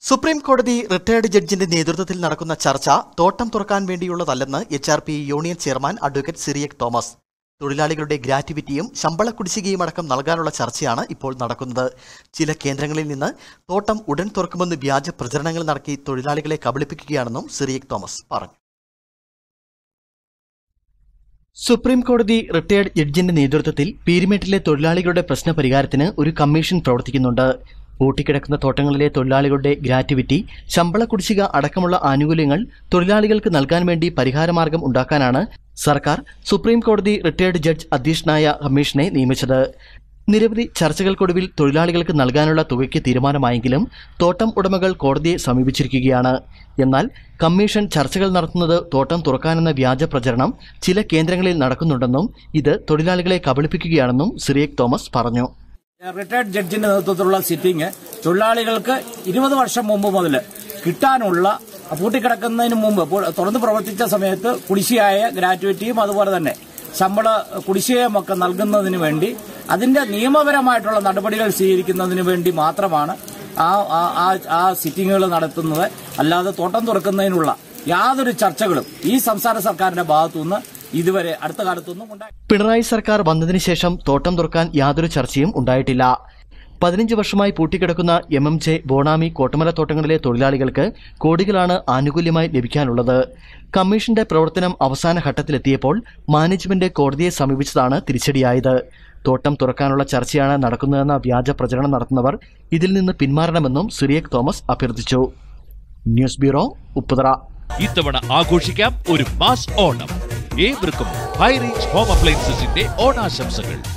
supreme കോടതി retired ജഡ്ജിന്റെ നേതൃത്വത്തിൽ നടക്കുന്ന ചർച്ച തോട്ടം തുറക്കാൻ വേണ്ടിയുള്ളതല്ലെന്ന് H R P union chairman advocate Cyriac Thomas തൊഴിലാളികളുടെ ഗ്രാറ്റുവിറ്റിയും ശമ്പള കുടിശ്ശികയും അടക്കം നൽകാനുള്ള ചർച്ചയാണ് ഇപ്പോൾ നടക്കുന്നത് ചില കേന്ദ്രങ്ങളിൽ നിന്ന് തോട്ടം ഉടൻ തുറക്കുമെന്ന് വ്യാജ പ്രചരണങ്ങൾ നടത്തി തൊഴിലാളികളെ കബളിപ്പിക്കുകയാണെന്നും സിറിയക് തോമസ് പറഞ്ഞു സുപ്രീം കോടതി റിട്ടയർഡ് ജഡ്ജിന്റെ നേതൃത്വത്തിൽ പീരിമേട്ടിലെ തൊഴിലാളികളുടെ പ്രശ്ന പരിഹാരത്തിന് ഒരു കമ്മീഷൻ പ്രവർത്തിക്കുന്നുണ്ട് പൂട്ടിക്കിടക്കുന്ന തോട്ടങ്ങളിലെ തൊഴിലാളികളുടെ ഗ്രാറ്റുവിറ്റി ശമ്പള കുടിശ്ശിക അടക്കമുള്ള ആനുകൂല്യങ്ങൾ തൊഴിലാളികൾക്ക് നൽകാൻ വേണ്ടി പരിഹാരമാർഗം ഉണ്ടാക്കാനാണ് സർക്കാർ സുപ്രീം കോടതി റിട്ടയർഡ് ജഡ്ജ് അധ്യക്ഷനായ കമ്മീഷനെ നിയമിച്ചത് നിരവധി ചർച്ചകൾക്കൊടുവിൽ തൊഴിലാളികൾക്ക് നൽകാനുള്ള തുകയ്ക്ക് തീരുമാനമായെങ്കിലും തോട്ടം ഉടമകൾ കോടതിയെ സമീപിച്ചിരിക്കുകയാണ് എന്നാൽ കമ്മീഷൻ ചർച്ചകൾ നടത്തുന്നത് തോട്ടം തുറക്കാനെന്ന വ്യാജ പ്രചരണം ചില കേന്ദ്രങ്ങളിൽ നടക്കുന്നുണ്ടെന്നും ഇത് തൊഴിലാളികളെ കബളിപ്പിക്കുകയാണെന്നും സിറിയക് തോമസ് പറഞ്ഞു റിട്ടയർഡ് ജഡ്ജിന്റെ നേതൃത്വത്തിലുള്ള സിറ്റിംഗ് തൊഴിലാളികൾക്ക് ഇരുപത് വർഷം മുമ്പ് മുതൽ കിട്ടാനുള്ള പൂട്ടിക്കിടക്കുന്നതിന് മുമ്പ് പു- തുറന്ന് പ്രവർത്തിച്ച സമയത്ത് കുടിശ്ശിയായ ഗ്രാറ്റുവിറ്റിയും അതുപോലെ തന്നെ ശമ്പള കുടിശ്ശികയും ഒക്കെ നൽകുന്നതിന് വേണ്ടി അതിന്റെ നിയമപരമായിട്ടുള്ള നടപടികൾ സ്വീകരിക്കുന്നതിന് വേണ്ടി മാത്രമാണ് ആ ആ- ആ- ആ സിറ്റിങ്ങുകൾ നടത്തുന്നത് അല്ലാതെ തോട്ടം തുറക്കുന്നതിനുള്ള യാതൊരു ചർച്ചകളും ഈ സംസ്ഥാന സർക്കാരിന്റെ ഭാഗത്തുനിന്ന് ഇതുവരെ അടുത്ത കാലത്തൊന്നും ഉണ്ടായി പിണറായി സർക്കാർ വന്നതിന് ശേഷം തോട്ടം തുറക്കാൻ യാതൊരു ചർച്ചയും ഉണ്ടായിട്ടില്ല പതിനഞ്ച് വർഷമായി പൂട്ടിക്കിടക്കുന്ന M M J Bonami Kottamala തോട്ടങ്ങളിലെ തൊഴിലാളികൾക്ക് കോടികളാണ് ആനുകൂല്യമായി ലഭിക്കാനുള്ളത് കമ്മീഷന്റെ പ്രവർത്തനം അവസാന ഘട്ടത്തിലെത്തിയപ്പോൾ മാനേജ്മെന്റ് കോടതിയെ സമീപിച്ചതാണ് തിരിച്ചടിയായത് തോട്ടം തുറക്കാനുള്ള ചർച്ചയാണ് നടക്കുന്നതെന്ന വ്യാജ പ്രചരണം നടത്തുന്നവർ ഇതിൽ നിന്ന് പിന്മാറണമെന്നും സിറിയക് തോമസ് അഭ്യർത്ഥിച്ചു ന്യൂസ് ബ്യൂറോ ഉപ്പുതറ ഇത്തവണ ആഘോഷിക്കാം ഒരു മാസ് ഓണം ഏവർക്കും ഹൈ റേഞ്ച് ഹോം അപ്ലയൻസസിന്റെ ഓണാശംസകൾ